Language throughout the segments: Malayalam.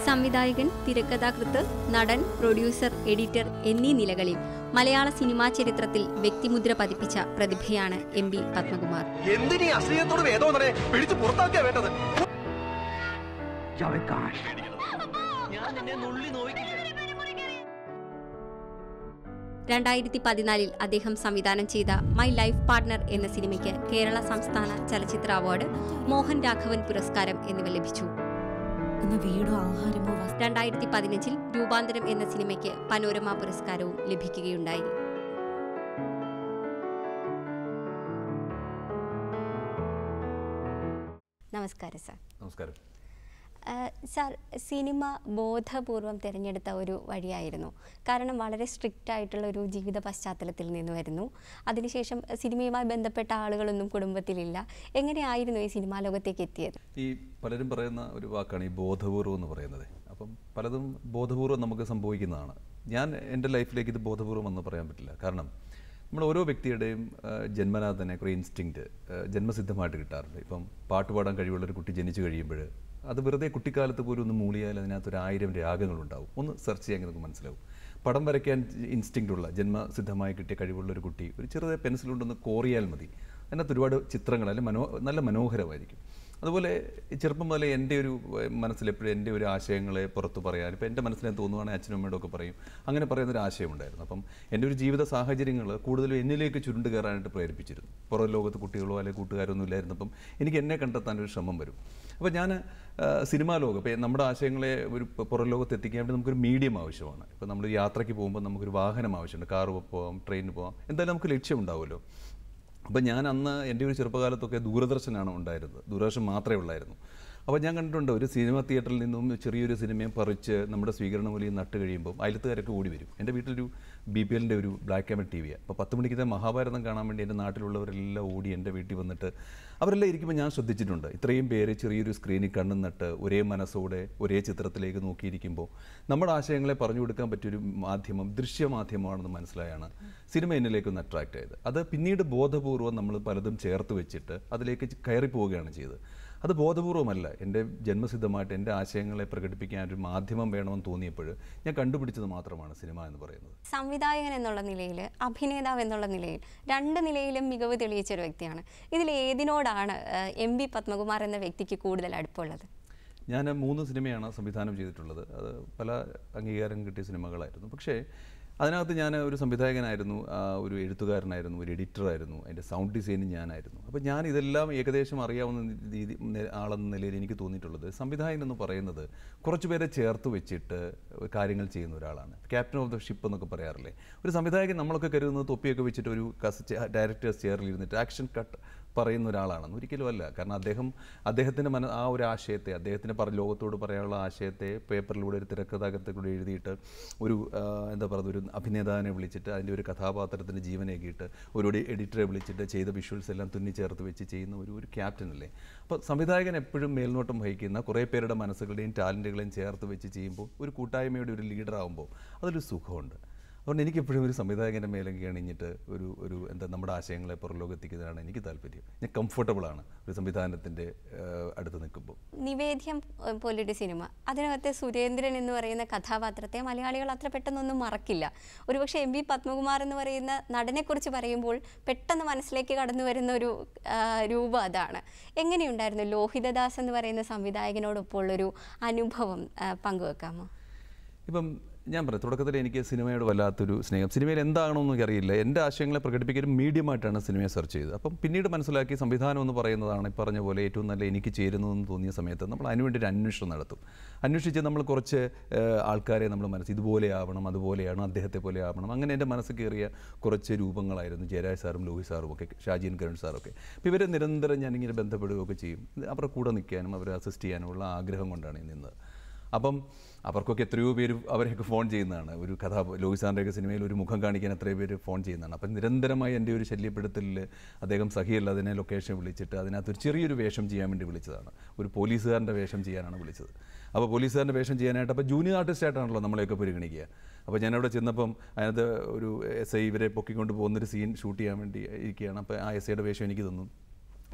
സംവിധായകൻ തിരക്കഥാകൃത്ത് നടൻ പ്രൊഡ്യൂസർ എഡിറ്റർ എന്നീ നിലകളിൽ മലയാള സിനിമാ ചരിത്രത്തിൽ വ്യക്തിമുദ്ര പതിപ്പിച്ച പ്രതിഭയാണ് എം ബി പത്മകുമാർ എന്തിനീ അശ്ലീലത്തോട് വേദോന്നനെ പിടിച്ച് പുറത്താക്കിയാ വേണ്ടത് ഞാൻ നിന്നെ നുള്ളി നോക്കില്ല രണ്ടായിരത്തി പതിനാലിൽ അദ്ദേഹം സംവിധാനം ചെയ്ത മൈ ലൈഫ് പാർട്ട്ണർ എന്ന സിനിമയ്ക്ക് കേരള സംസ്ഥാന ചലച്ചിത്ര അവാർഡ് മോഹൻ രാഘവൻ പുരസ്കാരം എന്നിവ ലഭിച്ചു ഇന്ന് വീടോ ആഹാരമോ വസ്തു രണ്ടായിരത്തി പതിനഞ്ചിൽ രൂപാന്തരം എന്ന സിനിമയ്ക്ക് പനോരമ പുരസ്കാരവും ലഭിക്കുകയുണ്ടായി നമസ്കാരം സാർ നമസ്കാരം ആഹ് സാർ സിനിമ ബോധപൂർവം തിരഞ്ഞെടുത്ത ഒരു വഴിയായിരുന്നു കാരണം വളരെ സ്ട്രിക്റ്റ് ആയിട്ടുള്ള ഒരു ജീവിത പശ്ചാത്തലത്തിൽ നിന്ന് വരുന്നു അതിനുശേഷം സിനിമയുമായി ബന്ധപ്പെട്ട ആളുകളൊന്നും കുടുംബത്തിലില്ല എങ്ങനെയായിരുന്നു ഈ സിനിമാ ലോകത്തേക്ക് എത്തിയത് ഈ പലരും പറയുന്ന ഒരു വാക്കാണ് ഈ ബോധപൂർവം എന്ന് പറയുന്നത് അപ്പം പലതും ബോധപൂർവം നമുക്ക് സംഭവിക്കുന്നതാണ് ഞാൻ എൻ്റെ ലൈഫിലേക്ക് ഇത് ബോധപൂർവം എന്ന് പറയാൻ പറ്റില്ല കാരണം നമ്മൾ ഓരോ വ്യക്തിയുടെയും ആ, ജന്മനാ തന്നെ കുറേ ഇൻസ്റ്റിങ്ക്റ്റ് ജന്മസിദ്ധമായിട്ട് കിട്ടാറുണ്ട് ഇപ്പം പാട്ട് പാടാൻ കഴിവുള്ള ഒരു കുട്ടി ജനിച്ചു കഴിയുമ്പോൾ അത് വെറുതെ കുട്ടിക്കാലത്ത് പോലും ഒന്ന് മൂളിയാൽ അതിനകത്ത് ഒരു ആയിരം രാഗങ്ങളുണ്ടാവും ഒന്ന് സെർച്ച് ചെയ്യാൻ നമുക്ക് മനസ്സിലാവും പടം വരയ്ക്കാൻ ഇൻസ്റ്റിങ്ക്റ്റ് ഉള്ള ജന്മസിദ്ധമായി കിട്ടിയ കഴിവുള്ള ഒരു കുട്ടി ഒരു ചെറുതായ പെൻസിൽ കൊണ്ടൊന്ന് കോറിയാൽ മതി അതിനകത്ത് ഒരുപാട് ചിത്രങ്ങൾ അല്ലെങ്കിൽ മനോ നല്ല മനോഹരമായിരിക്കും അതുപോലെ ഈ ചെറുപ്പം മുതലേ എൻ്റെ ഒരു ഏഹ്, മനസ്സിൽ എപ്പോഴും എൻ്റെ ഒരു ആശയങ്ങളെ പുറത്ത് പറയാൻ ഇപ്പോൾ എൻ്റെ മനസ്സിനെ തോന്നുവാണെങ്കിൽ അച്ഛനും അമ്മയോടും ഒക്കെ പറയും അങ്ങനെ പറയുന്ന ഒരു ആശയമുണ്ടായിരുന്നു അപ്പം എൻ്റെ ഒരു ജീവിത സാഹചര്യങ്ങൾ കൂടുതലും എന്നിലേക്ക് ചുരുണ്ട് കയറാനായിട്ട് പ്രേരിപ്പിച്ചിരുന്നു പുറം ലോകത്ത് കുട്ടികളോ അല്ലെങ്കിൽ കൂട്ടുകാരോ ഒന്നും ഇല്ലായിരുന്നപ്പം എനിക്ക് എന്നെ കണ്ടെത്താൻ ഒരു ശ്രമം വരും അപ്പോൾ ഞാൻ സിനിമാ ലോകം ഇപ്പോൾ നമ്മുടെ ആശയങ്ങളെ ഒരു പ- പുറം ലോകത്ത് എത്തിക്കാൻ വേണ്ടി നമുക്കൊരു മീഡിയം ആവശ്യമാണ് ഇപ്പോൾ നമ്മൾ യാത്രയ്ക്ക് പോകുമ്പോൾ നമുക്കൊരു വാഹനം ആവശ്യമുണ്ട് കാറ് പോകാം ട്രെയിനിന് പോകാം എന്തായാലും നമുക്ക് ലക്ഷ്യമുണ്ടാവുമല്ലോ അപ്പം ഞാൻ അന്ന് എൻ്റെ ഒരു ചെറുപ്പകാലത്തൊക്കെ ദൂരദർശനാണ് ഉണ്ടായിരുന്നത് ദൂരദർശൻ മാത്രമേ ഉള്ളായിരുന്നു അപ്പോൾ ഞാൻ കണ്ടിട്ടുണ്ട് ഒരു സിനിമ തിയേറ്ററിൽ നിന്നും ചെറിയൊരു സിനിമയെ പറിച്ച് നമ്മുടെ സ്വീകരണ മൂലയിൽ നട്ട് കഴിയുമ്പോൾ അയലത്തുകാരൊക്കെ ഓടി വരും എൻ്റെ വീട്ടിലൊരു ബി പി എല്ലിൻ്റെ ഒരു ബ്ലാക്ക് ആൻഡ് ടി വിയാണ് അപ്പോൾ പത്ത് മണിക്കത്തെ മഹാഭാരതം കാണാൻ വേണ്ടി എൻ്റെ നാട്ടിലുള്ളവരെല്ലാം ഓടി എൻ്റെ വീട്ടിൽ വന്നിട്ട് അവരെല്ലാം ഇരിക്കുമ്പോൾ ഞാൻ ശ്രദ്ധിച്ചിട്ടുണ്ട് ഇത്രയും പേര് ചെറിയൊരു സ്ക്രീനിൽ കണ്ണും നട്ട് ഒരേ മനസ്സോടെ ഒരേ ചിത്രത്തിലേക്ക് നോക്കിയിരിക്കുമ്പോൾ നമ്മുടെ ആശയങ്ങളെ പറഞ്ഞു കൊടുക്കാൻ പറ്റിയൊരു മാധ്യമം ദൃശ്യമാധ്യമമാണെന്ന് മനസ്സിലായാണ് സിനിമ എന്നിലേക്കൊന്ന് അട്രാക്റ്റ് ആയത് അത് പിന്നീട് ബോധപൂർവ്വം നമ്മൾ പലതും ചേർത്ത് വെച്ചിട്ട് അതിലേക്ക് കയറി പോവുകയാണ് ചെയ്തത് അത് ബോധപൂർവമല്ല എൻ്റെ ജന്മസിദ്ധമായിട്ട് എൻ്റെ ആശയങ്ങളെ പ്രകടിപ്പിക്കാൻ ഒരു മാധ്യമം വേണമെന്ന് തോന്നിയപ്പോൾ ഞാൻ കണ്ടുപിടിച്ചത് മാത്രമാണ് സിനിമ എന്ന് പറയുന്നത് സംവിധായകൻ എന്നുള്ള നിലയിൽ അഭിനേതാവ് എന്നുള്ള നിലയിൽ രണ്ട് നിലയിലും മികവ് തെളിയിച്ച ഒരു വ്യക്തിയാണ് ഇതിൽ ഏതിനോടാണ് ആഹ് എം ബി പത്മകുമാർ എന്ന വ്യക്തിക്ക് കൂടുതൽ അടുപ്പമുള്ളത് ഞാൻ മൂന്ന് സിനിമയാണ് സംവിധാനം ചെയ്തിട്ടുള്ളത് അത് പല അംഗീകാരം കിട്ടിയ സിനിമകളായിരുന്നു പക്ഷേ അതിനകത്ത് ഞാൻ ഒരു സംവിധായകനായിരുന്നു ആ, ഒരു എഴുത്തുകാരനായിരുന്നു ഒരു എഡിറ്ററായിരുന്നു അതിൻ്റെ സൗണ്ട് ഡിസൈനും ഞാനായിരുന്നു അപ്പോൾ ഞാൻ ഇതെല്ലാം ഏകദേശം അറിയാവുന്ന രീതി നെ- ആളെന്ന നിലയിൽ എനിക്ക് തോന്നിയിട്ടുള്ളത് സംവിധായകൻ എന്ന് പറയുന്നത് കുറച്ച് പേരെ ചേർത്ത് വെച്ചിട്ട് കാര്യങ്ങൾ ചെയ്യുന്ന ഒരാളാണ് ക്യാപ്റ്റൻ ഓഫ് ദ ഷിപ്പ് എന്നൊക്കെ പറയാറില്ലേ ഒരു സംവിധായകൻ നമ്മളൊക്കെ കരുതുന്നത് തൊപ്പിയൊക്കെ വെച്ചിട്ട് ഒരു കസ് ഡയറക്ടേഴ്സ് ചെയറിൽ ഇരുന്നിട്ട് ആക്ഷൻ കട്ട് പറയുന്ന ഒരാളാണെന്ന് ഒരിക്കലും അല്ല കാരണം അദ്ദേഹം അദ്ദേഹത്തിൻ്റെ മന ആ ഒരു ആശയത്തെ അദ്ദേഹത്തിന് പറ ലോകത്തോട് പറയാനുള്ള ആശയത്തെ പേപ്പറിലൂടെ ഒരു തിരക്കഥാകൃത്തിലൂടെ എഴുതിയിട്ട് ഒരു ആ, എന്താ പറയുക ഒരു അഭിനേതാവിനെ വിളിച്ചിട്ട് അതിൻ്റെ ഒരു കഥാപാത്രത്തിന് ജീവനേകിയിട്ട് ഒരു എഡിറ്ററെ വിളിച്ചിട്ട് ചെയ്ത വിഷ്വൽസ് എല്ലാം തുന്നി ചേർത്ത് വെച്ച് ചെയ്യുന്ന ഒരു ഒരു ക്യാപ്റ്റൻ അല്ലേ അപ്പോൾ സംവിധായകൻ എപ്പോഴും മേൽനോട്ടം വഹിക്കുന്ന കുറേ പേരുടെ മനസ്സുകളുടെയും ടാലൻറ്റുകളെയും ചേർത്ത് വെച്ച് ചെയ്യുമ്പോൾ ഒരു കൂട്ടായ്മയുടെ ഒരു ലീഡർ ആകുമ്പോൾ അതൊരു സുഖമുണ്ട് അതുകൊണ്ട് എനിക്ക് എപ്പോഴും ഒരു സംവിധായകൻ്റെ മേലേക്ക് അണിഞ്ഞിട്ട് ഒരു ഒരു എന്താ നമ്മുടെ ആശയങ്ങളെ പുറലോകെത്തിക്കുന്നതാണ് എനിക്ക് താല്പര്യം ഞാൻ കംഫർട്ടബിൾ ആണ് ഒരു സംവിധാനത്തിൻ്റെ അടുത്ത് നിൽക്കുമ്പോൾ നിവേദ്യം ഏഹ്, പോലൊരു സിനിമ അതിനകത്തെ സുരേന്ദ്രൻ എന്ന് പറയുന്ന കഥാപാത്രത്തെ മലയാളികൾ അത്ര പെട്ടെന്നൊന്നും മറക്കില്ല ഒരുപക്ഷെ എം വി പത്മകുമാർ എന്ന് പറയുന്ന നടനെക്കുറിച്ച് പറയുമ്പോൾ പെട്ടെന്ന് മനസ്സിലേക്ക് കടന്നു വരുന്ന ഒരു ആ, രൂപം അതാണ് എങ്ങനെയുണ്ടായിരുന്നു ലോഹിതദാസ് എന്ന് പറയുന്ന സംവിധായകനോടൊപ്പം ഉള്ളൊരു അനുഭവം ആ, പങ്കുവെക്കാമോ ഇപ്പം ഞാൻ പറയാം തുടക്കത്തിൽ എനിക്ക് സിനിമയോട് വല്ലാത്തൊരു സ്നേഹം സിനിമയിൽ എന്താണെന്ന് എനിക്കറിയില്ല എൻ്റെ ആശയങ്ങളെ പ്രകടിപ്പിക്കാൻ മീഡിയമായിട്ടാണ് സിനിമയെ സെർച്ച് ചെയ്തത് അപ്പം പിന്നീട് മനസ്സിലാക്കി സംവിധാനം എന്ന് പറയുന്നതാണ് ഈ പറഞ്ഞ പോലെ ഏറ്റവും നല്ല എനിക്ക് ചേരുന്നതെന്ന് തോന്നിയ സമയത്ത് നമ്മൾ അതിനുവേണ്ടി ഒരു അന്വേഷണം നടത്തും അന്വേഷിച്ച് നമ്മൾ കുറച്ച് ഏഹ്, ആൾക്കാരെ നമ്മൾ മനസ്സ് ഇതുപോലെ ആവണം അതുപോലെയാണ് അദ്ദേഹത്തെ പോലെ ആവണം അങ്ങനെ എൻ്റെ മനസ്സിൽ കയറിയ കുറച്ച് രൂപങ്ങളായിരുന്നു ജയരാജ് സാറും ലോഹി സാറും ഒക്കെ ഷാജീൻ കരുൺ സാറൊക്കെ അപ്പോൾ ഇവരെ നിരന്തരം ഞാനിങ്ങനെ ബന്ധപ്പെടുകയൊക്കെ ചെയ്യും ഇത് അവരുടെ കൂടെ നിൽക്കാനും അവരെ അസിസ്റ്റ് ചെയ്യാനുമുള്ള ആഗ്രഹം കൊണ്ടാണ് ഈ നിന്നത് അപ്പം അവർക്കൊക്കെ എത്രയോ പേര് അവരെയൊക്കെ ഫോൺ ചെയ്യുന്നതാണ് ഒരു കഥാ ലോഹി സാറിൻ്റെയൊക്കെ സിനിമയിൽ ഒരു മുഖം കാണിക്കാൻ എത്രയോ പേര് ഫോൺ ചെയ്യുന്നതാണ് അപ്പം നിരന്തരമായി എൻ്റെ ഒരു ശല്യപ്പെടുത്തലിൽ അദ്ദേഹം സഹിയല്ല അതിനെ ലൊക്കേഷൻ വിളിച്ചിട്ട് അതിനകത്ത് ഒരു ചെറിയൊരു വേഷം ചെയ്യാൻ വേണ്ടി വിളിച്ചതാണ് ഒരു പോലീസുകാരൻ്റെ വേഷം ചെയ്യാനാണ് വിളിച്ചത് അപ്പോൾ പോലീസുകാരൻ്റെ വേഷം ചെയ്യാനായിട്ട് അപ്പോൾ ജൂനിയർ ആർട്ടിസ്റ്റ് ആയിട്ടാണല്ലോ നമ്മളെയൊക്കെ പരിഗണിക്കുക അപ്പോൾ ഞാനവിടെ ചെന്നപ്പം അതിനകത്ത് ഒരു എസ് ഐ ഇവരെ പൊക്കിക്കൊണ്ട് പോകുന്നൊരു സീൻ ഷൂട്ട് ചെയ്യാൻ വേണ്ടി ഇരിക്കുകയാണ് അപ്പോൾ ആ എസ് ഐയുടെ വേഷം എനിക്ക് തന്നു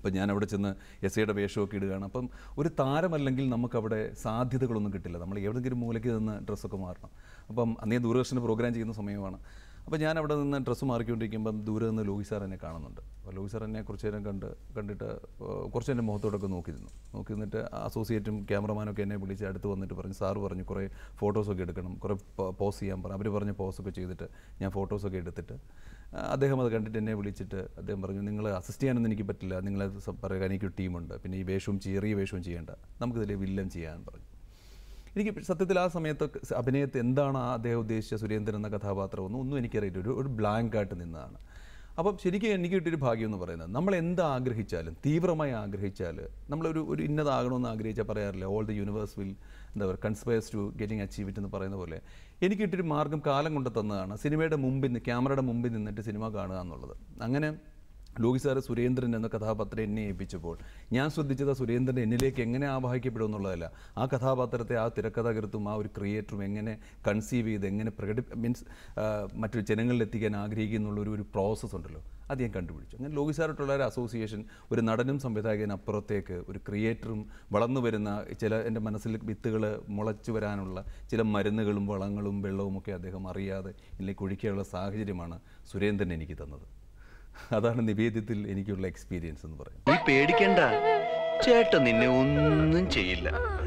അപ്പം ഞാൻ അവിടെ ചെന്ന് എസ് ഐയുടെ വേഷമൊക്കെ ഇടുകയാണ് അപ്പം ഒരു താരമല്ലെങ്കിൽ നമുക്കവിടെ സാധ്യതകളൊന്നും കിട്ടില്ല നമ്മൾ എവിടെയെങ്കിലും മൂലയ്ക്ക് നിന്ന് ഡ്രസ്സൊക്കെ മാറണം അപ്പം അന്നേ ദൂരദർശന് പ്രോഗ്രാം ചെയ്യുന്ന സമയമാണ് അപ്പോൾ ഞാൻ അവിടെ നിന്ന് ഡ്രസ്സ് മാറിക്കൊണ്ടിരിക്കുമ്പം ദൂരെ നിന്ന് ലോഹി സാർ എന്നെ കാണുന്നുണ്ട് അപ്പോൾ ലോഹി സാർ എന്നെ കുറച്ച് നേരം കണ്ട് കണ്ടിട്ട് ഏഹ്, കുറച്ച് എൻ്റെ മുഖത്തോടൊക്കെ നോക്കി നിന്നു നോക്കി നിന്നിട്ട് അസോസിയേറ്റും ക്യാമറമാനൊക്കെ എന്നെ വിളിച്ച് അടുത്ത് വന്നിട്ട് പറഞ്ഞു സാറ് പറഞ്ഞു കുറേ ഫോട്ടോസൊക്കെ എടുക്കണം കുറേ പോസ് ചെയ്യാൻ പറഞ്ഞു അവർ പറഞ്ഞ പോസൊക്കെ ചെയ്തിട്ട് ഞാൻ ഫോട്ടോസൊക്കെ എടുത്തിട്ട് ആ, അദ്ദേഹം അത് കണ്ടിട്ട് എന്നെ വിളിച്ചിട്ട് അദ്ദേഹം പറഞ്ഞു നിങ്ങൾ അസിസ്റ്റ് ചെയ്യാനൊന്നും എനിക്ക് പറ്റില്ല നിങ്ങളെ സ- പറയുക എനിക്കൊരു ടീമുണ്ട് പിന്നെ ഈ വേഷവും ചെറിയ വേഷവും ചെയ്യേണ്ട നമുക്കിതിൽ വില്ലൻ ചെയ്യാൻ പറഞ്ഞു എനിക്ക് സത്യത്തിൽ ആ സമയത്ത് അഭിനയത്തെ എന്താണ് ആ അദ്ദേഹം ഉദ്ദേശിച്ച സുരേന്ദ്രൻ എന്ന കഥാപാത്രം ഒന്നും ഒന്നും എനിക്കറിയില്ല ഒരു ഒരു ബ്ലാങ്ക് ആയിട്ട് നിന്നതാണ് അപ്പം ശരിക്കും എനിക്ക് കിട്ടിയൊരു ഭാഗ്യം എന്ന് പറയുന്നത് നമ്മൾ എന്ത് ആഗ്രഹിച്ചാലും തീവ്രമായി ആഗ്രഹിച്ചാൽ നമ്മളൊരു ഒരു ഇന്നതാകണമെന്ന് ആഗ്രഹിച്ചാൽ പറയാറില്ല ഓൾ ദി യൂണിവേഴ്സ് വിൽ എന്താ പറയുക conspires to getting achieve it എന്ന് പറയുന്ന പോലെ എനിക്ക് കിട്ടിയൊരു മാർഗ്ഗം കാലം കൊണ്ട് തന്നതാണ് സിനിമയുടെ മുമ്പിൽ നിന്ന് ക്യാമറയുടെ മുമ്പിൽ നിന്നിട്ട് സിനിമ കാണുക എന്നുള്ളത് അങ്ങനെ ലോകി സാറ് സുരേന്ദ്രൻ എന്ന കഥാപാത്രം എന്നെ ഏൽപ്പിച്ചപ്പോൾ ഞാൻ ശ്രദ്ധിച്ചത് ആ സുരേന്ദ്രൻ എന്നിലേക്ക് എങ്ങനെ ആവാഹിക്കപ്പെടും എന്നുള്ളതല്ല ആ കഥാപാത്രത്തെ ആ തിരക്കഥാകൃത്തും ആ ഒരു ക്രിയേറ്ററും എങ്ങനെ കൺസീവ് ചെയ്ത് എങ്ങനെ പ്രകടി മീൻസ് മറ്റൊരു ജനങ്ങളിൽ എത്തിക്കാൻ ആഗ്രഹിക്കുന്നുള്ള ഒരു ഒരു പ്രോസസ്സ് ഉണ്ടല്ലോ അത് ഞാൻ കണ്ടുപിടിച്ചു അങ്ങനെ ലോകി സാറായിട്ടുള്ള ഒരു അസോസിയേഷൻ ഒരു നടനും സംവിധായകനും അപ്പുറത്തേക്ക് ഒരു ക്രിയേറ്ററും വളർന്നു വരുന്ന ചില എൻ്റെ മനസ്സിൽ വിത്തുകൾ മുളച്ചു വരാനുള്ള ചില മരുന്നുകളും വളങ്ങളും വെള്ളവും ഒക്കെ അദ്ദേഹം അറിയാതെ ഇതിലേക്ക് ഒഴിക്കാനുള്ള സാഹചര്യമാണ് സുരേന്ദ്രൻ എനിക്ക് തന്നത് അതാണ് നിവേദ്യത്തിൽ എനിക്കുള്ള എക്സ്പീരിയൻസ് എന്ന് പറയുന്നത് നീ പേടിക്കണ്ട ചേട്ടൻ നിന്നെ ഒന്നും ചെയ്യില്ല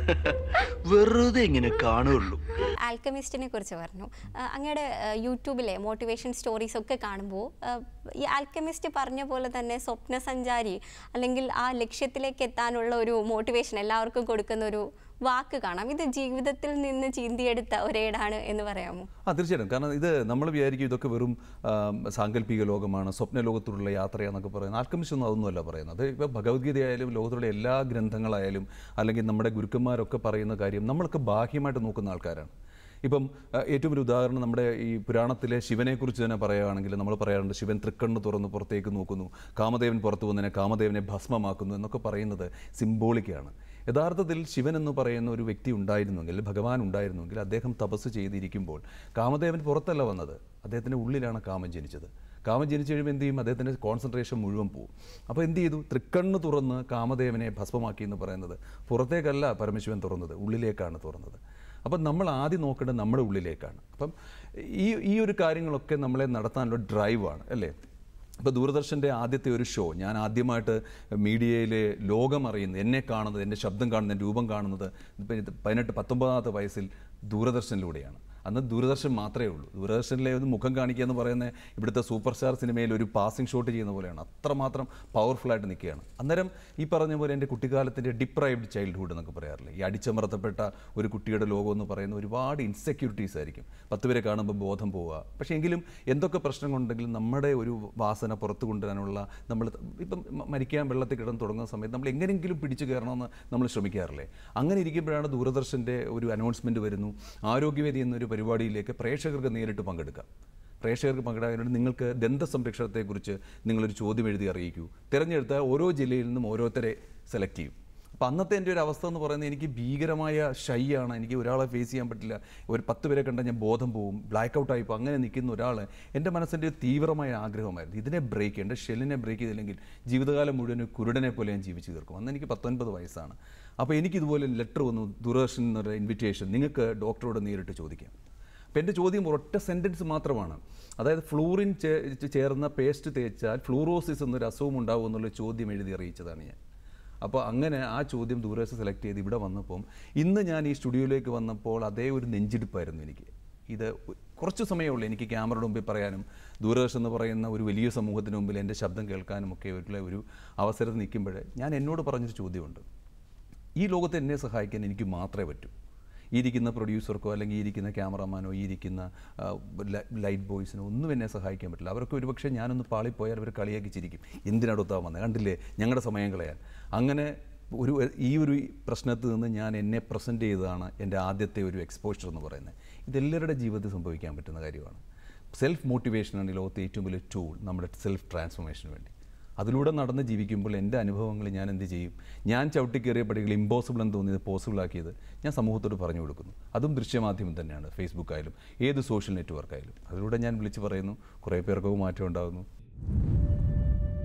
വെറുതെ ഇങ്ങനെ കാണുള്ളൂ ആൽക്കമിസ്റ്റിനെ കുറിച്ച് പറഞ്ഞു ആ, അങ്ങയുടെ ആ, യൂട്യൂബിലെ മോട്ടിവേഷൻ സ്റ്റോറീസ് ഒക്കെ കാണുമ്പോൾ ആ, ഈ ആൽക്കമിസ്റ്റ് പറഞ്ഞ പോലെ തന്നെ സ്വപ്ന സഞ്ചാരി അല്ലെങ്കിൽ ആ ലക്ഷ്യത്തിലേക്ക് എത്താനുള്ള ഒരു മോട്ടിവേഷൻ എല്ലാവർക്കും കൊടുക്കുന്ന ഒരു വാക്ക് കാണാം ഇത് ജീവിതത്തിൽ നിന്ന് ചീന്തിയെടുത്ത ഒരേടാണ് എന്ന് പറയാമോ ആ തീർച്ചയായിട്ടും കാരണം ഇത് നമ്മൾ വിചാരിക്കും ഇതൊക്കെ വെറും ആം, സാങ്കല്പിക ലോകമാണ് സ്വപ്ന ലോകത്തോടുള്ള യാത്രയാന്നൊക്കെ പറയുന്നത് ആൽക്കമിസ്റ്റ് ഒന്നും അതൊന്നുമല്ല പറയുന്നത് ഇപ്പോൾ ഭഗവത്ഗീതയായാലും ലോകത്തിലുള്ള എല്ലാ ഗ്രന്ഥങ്ങളായാലും അല്ലെങ്കിൽ നമ്മുടെ ഗുരുക്കന്മാരൊക്കെ പറയുന്ന കാര്യം നമ്മളൊക്കെ ബാഹ്യമായിട്ട് നോക്കുന്ന ആൾക്കാരാണ് ഇപ്പം ആ, ഏറ്റവും ഒരു ഉദാഹരണം നമ്മുടെ ഈ പുരാണത്തിലെ ശിവനെക്കുറിച്ച് തന്നെ പറയുകയാണെങ്കിൽ നമ്മൾ പറയാറുണ്ട് ശിവൻ തൃക്കണ്ണ് തുറന്ന് പുറത്തേക്ക് നോക്കുന്നു കാമദേവൻ പുറത്തു വന്നതിനെ കാമദേവനെ ഭസ്മമാക്കുന്നു എന്നൊക്കെ പറയുന്നത് സിംബോളിക്കാണ് യഥാർത്ഥത്തിൽ ശിവൻ എന്ന് പറയുന്ന ഒരു വ്യക്തി ഉണ്ടായിരുന്നുവെങ്കിൽ ഭഗവാൻ ഉണ്ടായിരുന്നുവെങ്കിൽ അദ്ദേഹം തപസ് ചെയ്തിരിക്കുമ്പോൾ കാമദേവൻ പുറത്തല്ല വന്നത് അദ്ദേഹത്തിൻ്റെ ഉള്ളിലാണ് കാമം ജനിച്ചത് കാമം ജനിച്ചു കഴിയുമ്പോൾ എന്ത് ചെയ്യും അദ്ദേഹത്തിൻ്റെ കോൺസെൻട്രേഷൻ മുഴുവൻ പോകും അപ്പോൾ എന്ത് ചെയ്തു തൃക്കണ്ണ് തുറന്ന് കാമദേവനെ ഭസ്മമാക്കി എന്ന് പറയുന്നത് പുറത്തേക്കല്ല പരമശിവൻ തുറന്നത് ഉള്ളിലേക്കാണ് തുറന്നത് അപ്പം നമ്മൾ ആദ്യം നോക്കേണ്ടത് നമ്മുടെ ഉള്ളിലേക്കാണ് അപ്പം ഈ ഈ ഒരു കാര്യങ്ങളൊക്കെ നമ്മളെ നടത്താനുള്ള ഡ്രൈവാണ് അല്ലേ ഇപ്പോൾ ദൂരദർശൻ്റെ ആദ്യത്തെ ഒരു ഷോ ഞാൻ ആദ്യമായിട്ട് മീഡിയയിൽ ലോകം അറിയുന്നത് എന്നെ കാണുന്നത് എൻ്റെ ശബ്ദം കാണുന്നത് എൻ്റെ രൂപം കാണുന്നത് ഇപ്പം ഇത് പതിനെട്ട് പത്തൊമ്പതാമത്തെ വയസ്സിൽ ദൂരദർശനിലൂടെയാണ് അന്ന് ദൂരദർശൻ മാത്രമേ ഉള്ളൂ ദൂരദർശനിലെ ഒരു മുഖം കാണിക്കുക എന്ന് പറയുന്നത് ഇവിടുത്തെ സൂപ്പർ സ്റ്റാർ സിനിമയിൽ ഒരു പാസിംഗ് ഷോട്ട് ചെയ്യുന്ന പോലെയാണ് അത്രമാത്രം പവർഫുള്ളായിട്ട് നിൽക്കുകയാണ് അന്നേരം ഈ പറഞ്ഞ പോലെ എൻ്റെ കുട്ടിക്കാലത്തിൻ്റെ ഡിപ്രൈവ്ഡ് ചൈൽഡ്ഹുഡ് എന്നൊക്കെ പറയാറില്ലേ ഈ അടിച്ചമർത്തപ്പെട്ട ഒരു കുട്ടിയുടെ ലോകം എന്ന് പറയുന്ന ഒരുപാട് ഇൻസെക്യൂരിറ്റീസ് ആയിരിക്കും പത്ത് പേരെ കാണുമ്പോൾ ബോധം പോവുക പക്ഷേ എങ്കിലും എന്തൊക്കെ പ്രശ്നങ്ങളുണ്ടെങ്കിലും നമ്മുടെ ഒരു വാസന പുറത്തു കൊണ്ടുവരാനുള്ള നമ്മൾ ഇപ്പം മ- മരിക്കാൻ വെള്ളത്തിൽ കിടന്ന് തുടങ്ങുന്ന സമയത്ത് നമ്മൾ എങ്ങനെയെങ്കിലും പിടിച്ചു കയറണമെന്ന് നമ്മൾ ശ്രമിക്കാറില്ലേ അങ്ങനെ ഇരിക്കുമ്പോഴാണ് ദൂരദർശൻ്റെ ഒരു അനൗൺസ്മെൻറ്റ് വരുന്നു ആരോഗ്യവേദി എന്നൊരു പരിപാടിയിലേക്ക് പ്രേക്ഷകർക്ക് നേരിട്ട് പങ്കെടുക്കാം പ്രേക്ഷകർക്ക് പങ്കെടുക്കാൻ നിങ്ങൾക്ക് ദന്തസംരക്ഷണത്തെക്കുറിച്ച് നിങ്ങളൊരു ചോദ്യം എഴുതി അറിയിക്കൂ തിരഞ്ഞെടുത്ത ഓരോ ജില്ലയിൽ നിന്നും ഓരോരുത്തരെ സെലക്ട് ചെയ്യും അപ്പോൾ അന്നത്തെ എൻ്റെ ഒരു അവസ്ഥ എന്ന് പറയുന്നത് എനിക്ക് ഭീകരമായ ഷൈ ആണ് എനിക്ക് ഒരാളെ ഫേസ് ചെയ്യാൻ പറ്റില്ല ഒരു പത്ത് പേരെ കണ്ടാൽ ഞാൻ ബോധം പോവും ബ്ലാക്ക് ഔട്ട് ആയിപ്പോൾ അങ്ങനെ നിൽക്കുന്ന ഒരാൾ എൻ്റെ മനസ്സിൻ്റെ ഒരു തീവ്രമായ ആഗ്രഹമായിരുന്നു ഇതിനെ ബ്രേക്ക് എൻ്റെ ഷെല്ലിനെ ബ്രേക്ക് ചെയ്തില്ലെങ്കിൽ ജീവിതകാലം മുഴുവൻ ഒരു കുരുടനെ പോലെ ഞാൻ ജീവിച്ചു തീർക്കും അന്ന് എനിക്ക് പത്തൊൻപത് വയസ്സാണ് അപ്പോൾ എനിക്കിതുപോലെ ലെറ്റർ വന്നു ദൂരദർശൻ എന്നൊരു ഇൻവിറ്റേഷൻ നിങ്ങൾക്ക് ഡോക്ടറോട് നേരിട്ട് ചോദിക്കാം അപ്പം എൻ്റെ ചോദ്യം ഒരൊറ്റ സെൻറ്റൻസ് മാത്രമാണ് അതായത് ഫ്ലൂറിൻ ചേ- ചേർന്ന പേസ്റ്റ് തേച്ചാൽ ഫ്ലൂറോസിസ് എന്നൊരു അസുഖം ഉണ്ടാവും എന്നുള്ള ചോദ്യം എഴുതി അറിയിച്ചതാണ് ഞാൻ അപ്പോൾ അങ്ങനെ ആ ചോദ്യം ദൂരദർശൻ സെലക്ട് ചെയ്ത് ഇവിടെ വന്നപ്പം ഇന്ന് ഞാൻ ഈ സ്റ്റുഡിയോയിലേക്ക് വന്നപ്പോൾ അതേ ഒരു നെഞ്ചിടിപ്പായിരുന്നു എനിക്ക് ഇത് ഒ- കുറച്ച് സമയമേ ഉള്ളൂ എനിക്ക് ക്യാമറയുടെ മുമ്പിൽ പറയാനും ദൂരദർശൻ എന്ന് പറയുന്ന ഒരു വലിയ സമൂഹത്തിന് മുമ്പിൽ എൻ്റെ ശബ്ദം കേൾക്കാനും ഒക്കെ ഉള്ള ഒരു അവസരത്തിൽ നിൽക്കുമ്പോൾ ഞാൻ എന്നോട് പറഞ്ഞൊരു ചോദ്യമുണ്ട് ഈ ലോകത്ത് എന്നെ സഹായിക്കാൻ എനിക്ക് മാത്രമേ പറ്റൂ ഈ ഇരിക്കുന്ന പ്രൊഡ്യൂസർക്കോ അല്ലെങ്കിൽ ഈ ഇരിക്കുന്ന ക്യാമറമാനോ ഈ ഇരിക്കുന്ന ആ, ലൈ- ലൈറ്റ് ബോയ്സിനോ ഒന്നും എന്നെ സഹായിക്കാൻ പറ്റില്ല അവർക്ക് ഒരുപക്ഷെ ഞാനൊന്ന് പാളിപ്പോയാൽ അവർ കളിയാക്കി ചിരിക്കും എന്തിനടുത്താ വന്നത് കണ്ടില്ലേ ഞങ്ങളുടെ സമയം കളയാൻ അങ്ങനെ ഒരു ഈ ഒരു പ്രശ്നത്തിൽ നിന്ന് ഞാൻ എന്നെ പ്രസൻറ്റ് ചെയ്തതാണ് എൻ്റെ ആദ്യത്തെ ഒരു എക്സ്പോഷർ എന്ന് പറയുന്നത് ഇതെല്ലാവരുടെ ജീവിതത്തിൽ സംഭവിക്കാൻ പറ്റുന്ന കാര്യമാണ് സെൽഫ് മോട്ടിവേഷനാണ് ഈ ലോകത്തെ ഏറ്റവും വലിയ ടൂൾ നമ്മുടെ സെൽഫ് ട്രാൻസ്ഫോർമേഷന് വേണ്ടി അതിലൂടെ നടന്ന് ജീവിക്കുമ്പോൾ എൻ്റെ അനുഭവങ്ങൾ ഞാൻ എന്ത് ചെയ്യും ഞാൻ ചവിട്ടിക്കേറിയ പടികൾ ഇമ്പോസിബിൾ എന്ന് തോന്നിയത് പോസിബിൾ ആക്കിയത് ഞാൻ സമൂഹത്തോട് പറഞ്ഞു കൊടുക്കുന്നു അതും ദൃശ്യമാധ്യമം തന്നെയാണ് ഫേസ്ബുക്ക് ആയാലും ഏത് സോഷ്യൽ നെറ്റ്വർക്ക് ആയാലും അതിലൂടെ ഞാൻ വിളിച്ച് പറയുന്നു കുറേ പേർക്കൊക്കെ മാറ്റം ഉണ്ടാകുന്നു ഇവിടെ ഒരു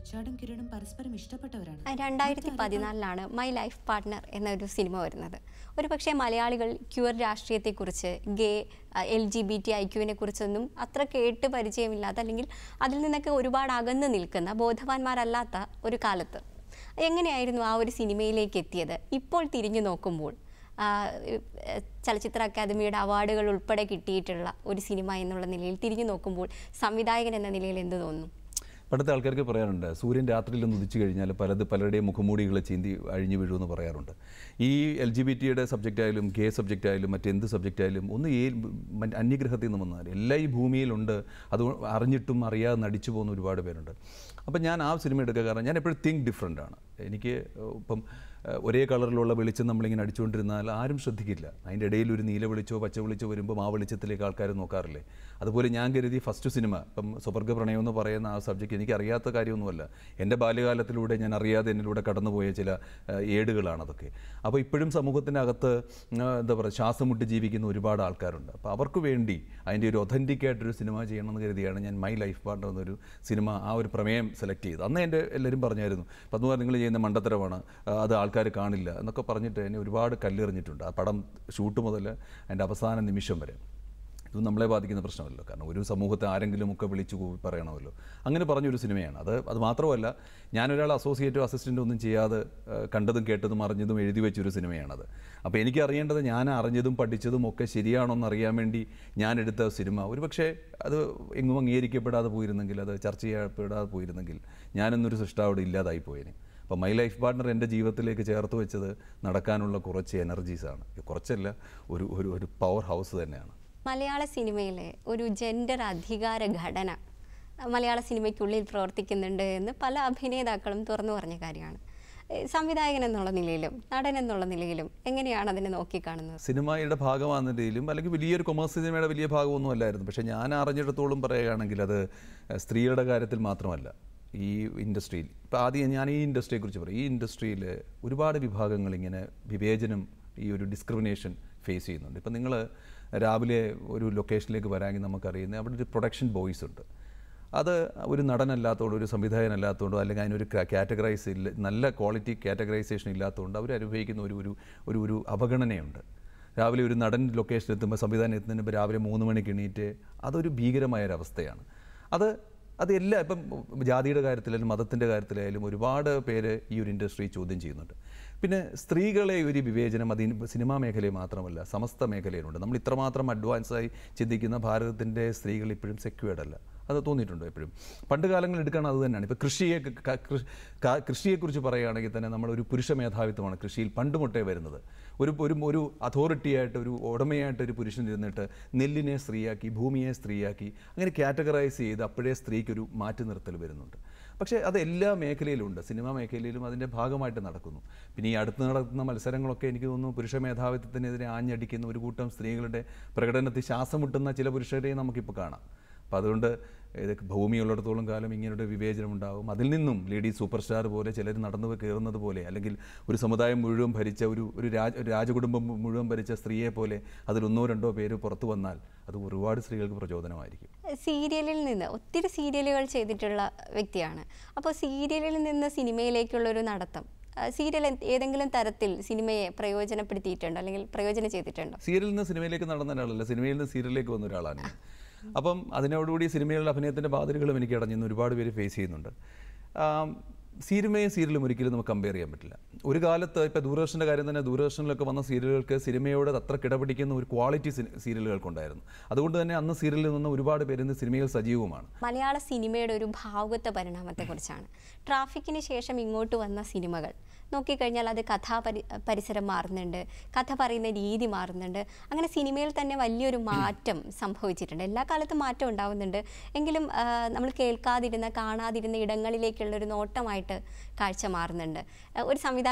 റിച്ചാർഡും കിരണും പരസ്പരം ഇഷ്ടപ്പെട്ടവരാണ് രണ്ടായിരത്തി പതിനാലിലാണ് മൈ ലൈഫ് പാർട്ട്ണർ എന്നൊരു സിനിമ വരുന്നത് ഒരു പക്ഷേ മലയാളികൾ ക്യൂർ രാഷ്ട്രീയത്തെക്കുറിച്ച് gay L G B T I ക്യൂവിനെ കുറിച്ചൊന്നും അത്ര കേട്ട് പരിചയമില്ലാത്ത അല്ലെങ്കിൽ അതിൽ നിന്നൊക്കെ ഒരുപാട് അകന്നു നിൽക്കുന്ന ബോധവാന്മാരല്ലാത്ത ഒരു കാലത്ത് എങ്ങനെയായിരുന്നു ആ ഒരു സിനിമയിലേക്ക് എത്തിയത് ഇപ്പോൾ തിരിഞ്ഞു നോക്കുമ്പോൾ ആ, ഏഹ്, ചലച്ചിത്ര അക്കാദമിയുടെ അവാർഡുകൾ ഉൾപ്പെടെ കിട്ടിയിട്ടുള്ള ഒരു സിനിമ എന്നുള്ള നിലയിൽ തിരിഞ്ഞു നോക്കുമ്പോൾ സംവിധായകൻ എന്ന നിലയിൽ എന്ത് തോന്നുന്നു പണ്ടത്തെ ആൾക്കാർക്ക് പറയാറുണ്ട് സൂര്യൻ രാത്രിയിൽ ഒന്ന് ഉദിച്ചു കഴിഞ്ഞാൽ പലത് പലരുടെയും മുഖമൂടികൾ ചീന്തി അഴിഞ്ഞു വീഴുമെന്ന് പറയാറുണ്ട് ഈ എൽ ജി ബി ടിയുടെ സബ്ജക്റ്റ് ആയാലും ഗേ സബ്ജക്റ്റ് ആയാലും മറ്റെന്ത് സബ്ജക്റ്റ് ആയാലും ഒന്ന് ഈ മറ്റ് അന്യഗ്രഹത്തിൽ നിന്ന് വന്നാൽ എല്ലാം ഈ ഭൂമിയിലുണ്ട് അത് അറിഞ്ഞിട്ടും അറിയാതെ നടിച്ചു പോകുന്ന ഒരുപാട് പേരുണ്ട് അപ്പം ഞാൻ ആ സിനിമ എടുക്കുക കാരണം ഞാൻ എപ്പോഴും തിങ്ക് ഡിഫറെൻ്റ് ആണ് എനിക്ക് ഏഹ്, ഇപ്പം ഏഹ്, ഒരേ കളറിലുള്ള വെളിച്ചം നമ്മളിങ്ങനെ അടിച്ചുകൊണ്ടിരുന്നാൽ ആരും ശ്രദ്ധിക്കില്ല അതിൻ്റെ ഇടയിൽ ഒരു നീല വെളിച്ചോ പച്ച വെളിച്ചോ വരുമ്പോൾ ആ വെളിച്ചത്തിലേക്ക് ആൾക്കാർ നോക്കാറില്ലേ അതുപോലെ ഞാൻ കരുതി ഫസ്റ്റ് സിനിമ ഇപ്പം സ്വവർഗ പ്രണയം എന്ന് പറയുന്ന ആ സബ്ജക്റ്റ് എനിക്ക് അറിയാത്ത കാര്യമൊന്നുമല്ല എൻ്റെ ബാല്യകാലത്തിലൂടെ ഞാൻ അറിയാതെ എന്നിലൂടെ കടന്നുപോയ ചില ഏഹ്, ഏടുകളാണ് അതൊക്കെ അപ്പോൾ ഇപ്പോഴും സമൂഹത്തിൻ്റെ അകത്ത് ഉം, എന്താ പറയുക ശ്വാസം മുട്ടി ജീവിക്കുന്ന ഒരുപാട് ആൾക്കാരുണ്ട് അപ്പോൾ അവർക്ക് വേണ്ടി അതിൻ്റെ ഒരു ഒഥൻറ്റിക് ആയിട്ടൊരു സിനിമ ചെയ്യണമെന്ന് കരുതിയാണ് ഞാൻ മൈ ലൈഫ് പാർട്ണർ എന്നൊരു സിനിമ ആ ഒരു പ്രമേയം സെലക്ട് ചെയ്തത് അന്ന് എൻ്റെ എല്ലാവരും പറഞ്ഞായിരുന്നു പത്മകുമാർ നിങ്ങൾ ചെയ്യുന്ന മണ്ടത്തരമാണ് ആ, അത് ആൾക്കാർ കാണില്ല എന്നൊക്കെ പറഞ്ഞിട്ട് എന്നെ ഒരുപാട് കല്ലെറിഞ്ഞിട്ടുണ്ട് ആ പടം ഷൂട്ട് മുതൽ അതിൻ്റെ അവസാന നിമിഷം വരെ ഇത് നമ്മളെ ബാധിക്കുന്ന പ്രശ്നമല്ലോ കാരണം ഒരു സമൂഹത്തെ ആരെങ്കിലും ഒക്കെ വിളിച്ചു കൂവി പറയണമല്ലോ അങ്ങനെ പറഞ്ഞൊരു സിനിമയാണ് അത് അത് മാത്രമല്ല ഞാനൊരാൾ അസോസിയേറ്റോ അസിസ്റ്റൻ്റ് ഒന്നും ചെയ്യാതെ ആ, കണ്ടതും കേട്ടതും അറിഞ്ഞതും എഴുതി വെച്ചൊരു സിനിമയാണത് അപ്പോൾ എനിക്ക് അറിയേണ്ടത് ഞാൻ അറിഞ്ഞതും പഠിച്ചതും ഒക്കെ ശരിയാണോ എന്ന് അറിയാൻ വേണ്ടി ഞാൻ എടുത്ത സിനിമ ഒരുപക്ഷെ അത് എങ്ങും അംഗീകരിക്കപ്പെടാതെ പോയിരുന്നെങ്കിൽ അത് ചർച്ച ചെയ്യപ്പെടാതെ പോയിരുന്നെങ്കിൽ ഞാനെന്നൊരു സൃഷ്ടാവിടെ ഇല്ലാതായി പോയേനെ അപ്പോൾ മൈ ലൈഫ് പാർട്ണർ എൻ്റെ ജീവിതത്തിലേക്ക് ചേർത്ത് വെച്ചത് നടക്കാനുള്ള കുറച്ച് എനർജീസാണ് കുറച്ചല്ല ഒരു ഒരു ഒരു പവർ ഹൗസ് തന്നെയാണ് മലയാള സിനിമയിലെ ഒരു ജെൻഡർ അധികാര ഘടന മലയാള സിനിമയ്ക്കുള്ളിൽ പ്രവർത്തിക്കുന്നുണ്ട് എന്ന് പല അഭിനേതാക്കളും തുറന്നു പറഞ്ഞ കാര്യമാണ് ഏഹ് സംവിധായകൻ എന്നുള്ള നിലയിലും നടൻ എന്നുള്ള നിലയിലും എങ്ങനെയാണ് അതിനെ നോക്കിക്കാണുന്നത് സിനിമയുടെ ഭാഗമാകുന്ന രീതിയിലും അല്ലെങ്കിൽ വലിയൊരു കൊമേഴ്സ് സിനിമയുടെ വലിയ ഭാഗമൊന്നും അല്ലായിരുന്നു പക്ഷേ ഞാൻ അറിഞ്ഞിടത്തോളം പറയുകയാണെങ്കിൽ അത് ഏഹ്, സ്ത്രീകളുടെ കാര്യത്തിൽ മാത്രമല്ല ഈ ഇൻഡസ്ട്രിയിൽ ഇപ്പോൾ ആദ്യം ഞാൻ ഈ ഇൻഡസ്ട്രിയെക്കുറിച്ച് പറയും ഈ ഇൻഡസ്ട്രിയിൽ ഒരുപാട് വിഭാഗങ്ങൾ ഇങ്ങനെ വിവേചനം ഈ ഒരു ഡിസ്ക്രിമിനേഷൻ ഫേസ് ചെയ്യുന്നുണ്ട് ഇപ്പം നിങ്ങൾ രാവിലെ ഒരു ലൊക്കേഷനിലേക്ക് വരാമെങ്കിൽ നമുക്കറിയുന്നത് അവിടെ ഒരു പ്രൊഡക്ഷൻ ബോയ്സ് ഉണ്ട് അത് ഒരു നടനല്ലാത്തതുകൊണ്ട് ഒരു സംവിധായകനല്ലാത്തതുകൊണ്ടോ അല്ലെങ്കിൽ അതിനൊരു കാറ്റഗറൈസ് ഇല്ല നല്ല ക്വാളിറ്റി കാറ്റഗറൈസേഷൻ ഇല്ലാത്തതുകൊണ്ട് അവർ അനുഭവിക്കുന്ന ഒരു ഒരു ഒരു ഒരു അവഗണനയുണ്ട് രാവിലെ ഒരു നടൻ ലൊക്കേഷൻ എത്തുമ്പോൾ സംവിധാനം എത്തുന്നതിന് മുമ്പ് രാവിലെ മൂന്ന് മണിക്ക് എണീറ്റ് അതൊരു ഭീകരമായ ഒരു അവസ്ഥയാണ് അത് അത് എല്ലാ ഇപ്പം ജാതിയുടെ കാര്യത്തിലായാലും മതത്തിൻ്റെ കാര്യത്തിലായാലും ഒരുപാട് പേര് ഈ ഒരു ഇൻഡസ്ട്രി ചോദ്യം ചെയ്യുന്നുണ്ട് പിന്നെ സ്ത്രീകളെ ഒരു വിവേചനം അത് ഇനി സിനിമാ മേഖലയിൽ മാത്രമല്ല സമസ്ത മേഖലയിലുണ്ട് നമ്മൾ ഇത്രമാത്രം അഡ്വാൻസായി ചിന്തിക്കുന്ന ഭാരതത്തിൻ്റെ സ്ത്രീകൾ ഇപ്പോഴും സെക്യൂർഡ് അല്ല അത് തോന്നിയിട്ടുണ്ടോ എപ്പോഴും പണ്ട് കാലങ്ങളിൽ എടുക്കുകയാണ് അത് തന്നെയാണ് ഇപ്പോൾ കൃഷിയെ ക- ക- കൃ- ക- കൃഷിയെക്കുറിച്ച് പറയുകയാണെങ്കിൽ തന്നെ നമ്മളൊരു പുരുഷ മേധാവിത്വമാണ് കൃഷിയിൽ പണ്ട് മുട്ടേ വരുന്നത് ഒരു ഒരു ഒരു അതോറിറ്റിയായിട്ട് ഒരു ഉടമയായിട്ട് ഒരു പുരുഷൻ ഇരുന്നിട്ട് നെല്ലിനെ സ്ത്രീയാക്കി ഭൂമിയെ സ്ത്രീയാക്കി അങ്ങനെ കാറ്റഗറൈസ് ചെയ്ത് അപ്പോഴേ സ്ത്രീക്കൊരു മാറ്റി നിർത്തൽ വരുന്നുണ്ട് പക്ഷേ അത് എല്ലാ മേഖലയിലും ഉണ്ട് സിനിമാ മേഖലയിലും അതിൻ്റെ ഭാഗമായിട്ട് നടക്കുന്നു പിന്നെ ഈ അടുത്ത് നടക്കുന്ന മത്സരങ്ങളൊക്കെ എനിക്ക് തോന്നുന്നു പുരുഷ മേധാവിത്വത്തിനെതിരെ ആഞ്ഞടിക്കുന്ന ഒരു കൂട്ടം സ്ത്രീകളുടെ പ്രകടനത്തിൽ ശ്വാസം മുട്ടുന്ന ചില പുരുഷരെയും നമുക്കിപ്പോൾ കാണാം അപ്പോൾ അതുകൊണ്ട് ഇത് ഭൂമിയുള്ളിടത്തോളം കാലം ഇങ്ങനൊരു വിവേചനം ഉണ്ടാവും അതിൽ നിന്നും ലേഡി സൂപ്പർ സ്റ്റാർ പോലെ ചിലർ നടന്നു കയറുന്നത് പോലെ അല്ലെങ്കിൽ ഒരു സമുദായം മുഴുവൻ ഭരിച്ച ഒരു ഒരു രാജ ഒരു രാജകുടുംബം മുഴുവൻ ഭരിച്ച സ്ത്രീയെ പോലെ അതിൽ ഒന്നോ രണ്ടോ പേര് പുറത്തു വന്നാൽ അത് ഒരുപാട് സ്ത്രീകൾക്ക് പ്രചോദനമായിരിക്കും സീരിയലിൽ നിന്ന് ഒത്തിരി സീരിയലുകൾ ചെയ്തിട്ടുള്ള വ്യക്തിയാണ് അപ്പോൾ സീരിയലിൽ നിന്ന് സിനിമയിലേക്കുള്ള ഒരു നടത്തം ആ, സീരിയൽ എന്ത്- ഏതെങ്കിലും തരത്തിൽ സിനിമയെ പ്രയോജനപ്പെടുത്തിയിട്ടുണ്ടോ അല്ലെങ്കിൽ പ്രയോജനം ചെയ്തിട്ടുണ്ടോ സീരിയലിൽ നിന്ന് സിനിമയിലേക്ക് നടന്ന ഒരാളല്ല സിനിമയിൽ നിന്ന് സീരിയലിലേക്ക് വന്ന ഒരാളാണ് ഞാൻ. അപ്പം അതിനോടുകൂടി സിനിമയിലുള്ള അഭിനയത്തിൻ്റെ ബാധ്യതകളും എനിക്ക് അടഞ്ഞെന്ന് ഒരുപാട് പേര് ഫേസ് ചെയ്യുന്നുണ്ട് ആം, സിനിമയും സീരിയലും ഒരിക്കലും നമുക്ക് കമ്പയർ ചെയ്യാൻ പറ്റില്ല ഒരു കാലത്ത് ഇപ്പോൾ ദൂരദർശൻ്റെ കാര്യം തന്നെ ദൂരദർശനിലൊക്കെ വന്ന സീരിയലുകൾക്ക് സിനിമയോട് അത്ര കിടപിടിക്കുന്ന ഒരു ക്വാളിറ്റി സീരിയലുകൾക്കുണ്ടായിരുന്നു അതുകൊണ്ട് തന്നെ അന്ന് സീരിയലിൽ നിന്ന് ഒരുപാട് പേര് ഇന്ന് സിനിമയിൽ സജീവമാണ് മലയാള സിനിമയുടെ ഒരു ഭാവുകത്വ പരിണാമത്തെക്കുറിച്ചാണ് ട്രാഫിക്കിന് ശേഷം ഇങ്ങോട്ട് വന്ന സിനിമകൾ നോക്കിക്കഴിഞ്ഞാൽ അത് കഥാപരി പരിസരം മാറുന്നുണ്ട് കഥ പറയുന്ന രീതി മാറുന്നുണ്ട് അങ്ങനെ സിനിമയിൽ തന്നെ വലിയൊരു മാറ്റം സംഭവിച്ചിട്ടുണ്ട് എല്ലാ കാലത്തും മാറ്റം ഉണ്ടാവുന്നുണ്ട് എങ്കിലും ആ, നമ്മൾ കേൾക്കാതിരുന്ന കാണാതിരുന്ന ഇടങ്ങളിലേക്കുള്ള ഒരു നോട്ടമായിട്ട് കാഴ്ച മാറുന്നുണ്ട് ആ, ഒരു സംവിധായകൻ